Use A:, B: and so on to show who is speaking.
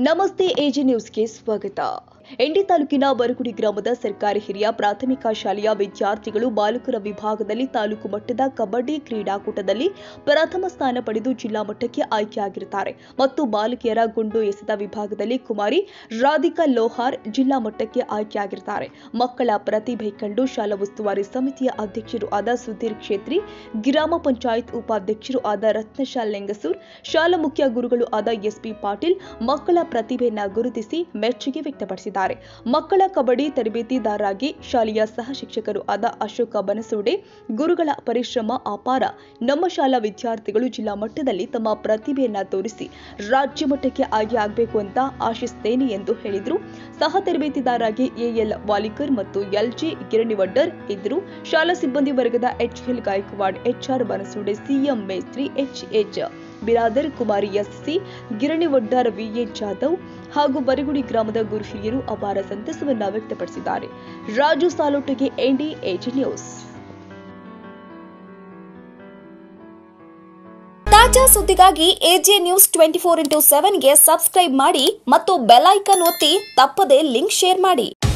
A: ನಮಸ್ತೆ ಎಜಿ ನ್ಯೂಸ್ಗೆ ಸ್ವಾಗತ ಎಂಡಿ ತಾಲೂಕಿನ ಬರಗುಡಿ ಗ್ರಾಮದ ಸರ್ಕಾರಿ ಹಿರಿಯ ಪ್ರಾಥಮಿಕ ಶಾಲೆಯ ವಿದ್ಯಾರ್ಥಿಗಳು ಬಾಲಕರ ವಿಭಾಗದಲ್ಲಿ ತಾಲೂಕು ಮಟ್ಟದ ಕಬಡ್ಡಿ ಕ್ರೀಡಾಕೂಟದಲ್ಲಿ ಪ್ರಥಮ ಸ್ಥಾನ ಪಡೆದು ಜಿಲ್ಲಾ ಮಟ್ಟಕ್ಕೆ ಆಯ್ಕೆಯಾಗಿರುತ್ತಾರೆ ಮತ್ತು ಬಾಲಕಿಯರ ಗುಂಡು ಎಸೆತ ವಿಭಾಗದಲ್ಲಿ ಕುಮಾರಿ ರಾಧಿಕಾ ಲೋಹಾರ್ ಜಿಲ್ಲಾ ಮಟ್ಟಕ್ಕೆ ಆಯ್ಕೆಯಾಗಿರುತ್ತಾರೆ ಮಕ್ಕಳ ಪ್ರತಿಭೆ ಕಂಡು ಶಾಲಾ ಉಸ್ತುವಾರಿ ಸಮಿತಿಯ ಅಧ್ಯಕ್ಷರು ಆದ ಸುಧೀರ್ ಕ್ಷೇತ್ರಿ ಗ್ರಾಮ ಪಂಚಾಯತ್ ಉಪಾಧ್ಯಕ್ಷರು ಆದ ರತ್ನಶಾಲ್ ಲೆಂಗಸೂರ್ ಶಾಲಾ ಮುಖ್ಯ ಗುರುಗಳು ಆದ ಎಸ್ಪಿ ಪಾಟೀಲ್ ಮಕ್ಕಳ ಪ್ರತಿಭೆಯನ್ನ ಗುರುತಿಸಿ ಮೆಚ್ಚುಗೆ ವ್ಯಕ್ತಪಡಿಸಿದ್ದಾರೆ ಮಕ್ಕಳ ಕಬಡ್ಡಿ ತರಬೇತಿದಾರರಾಗಿ ಶಾಲೆಯ ಸಹ ಶಿಕ್ಷಕರು ಆದ ಅಶೋಕ ಬನಸೋಡೆ ಗುರುಗಳ ಪರಿಶ್ರಮ ಅಪಾರ ನಮ್ಮ ಶಾಲಾ ವಿದ್ಯಾರ್ಥಿಗಳು ಜಿಲ್ಲಾ ಮಟ್ಟದಲ್ಲಿ ತಮ್ಮ ಪ್ರತಿಭೆಯನ್ನ ತೋರಿಸಿ ರಾಜ್ಯ ಮಟ್ಟಕ್ಕೆ ಆಯ್ಕೆ ಆಗಬೇಕು ಅಂತ ಆಶಿಸ್ತೇನೆ ಎಂದು ಹೇಳಿದರು ಸಹ ತರಬೇತಿದಾರರಾಗಿ ಎಎಲ್ ವಾಲಿಕರ್ ಮತ್ತು ಎಲ್ಜಿ ಗಿರಣಿವಡ್ಡರ್ ಇದ್ದರು ಶಾಲಾ ಸಿಬ್ಬಂದಿ ವರ್ಗದ HL Gaikwad HR Bansode CM Mestri HH Biradar ಕುಮಾರಿ ಎಸ್ಸಿ ಗಿರಣಿವಡ್ಡರ್ ವಿಎ ಜಾಧವ್ ಹಾಗೂ ಬರಗುಡಿ ಗ್ರಾಮದ ಗುರು ಹಿರಿಯರು ಅಪಾರ ಸಂತಸವನ್ನ ವ್ಯಕ್ತಪಡಿಸಿದ್ದಾರೆ ರಾಜು ಸಾಲೋಟಿಗೆ ಎನ್ಡಿ ಏಜಿ ನ್ಯೂಸ್
B: ತಾಜಾ ಸುದ್ದಿಗಾಗಿ AJ news twenty four into ಸೆವೆನ್ಗೆ ಸಬ್ಸ್ಕ್ರೈಬ್ ಮಾಡಿ ಮತ್ತು ಬೆಲ್ ಐಕನ್ ಒತ್ತಿ ತಪ್ಪದೇ ಲಿಂಕ್ ಶೇರ್ ಮಾಡಿ